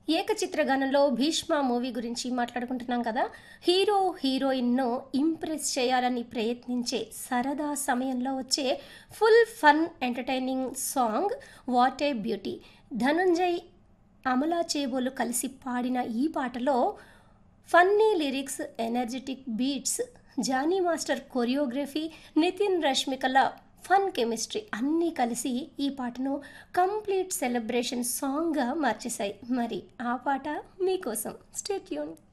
ఏకచిత్రగానంలో Bhishma movie గురించి మాట్లాడుకుంటున్నాం కదా హీరో హీరోయిన్ను ఇంప్రెస్ చేయాలని ప్రయత్నించే సరదా సమయంలో వచ్చే full fun entertaining song what a beauty Dhanunjay Amala Chebolu కలిసి పాడిన ఈ పాటలో funny lyrics energetic beats Jani master choreography Nithin రష్మికల ఫన్ కెమిస్ట్రీ అన్నీ కలిసి ఈ పాటను కంప్లీట్ సెలబ్రేషన్ సాంగ్గా మార్చేశాయి మరి ఆ పాట మీకోసం స్టేట్యూన్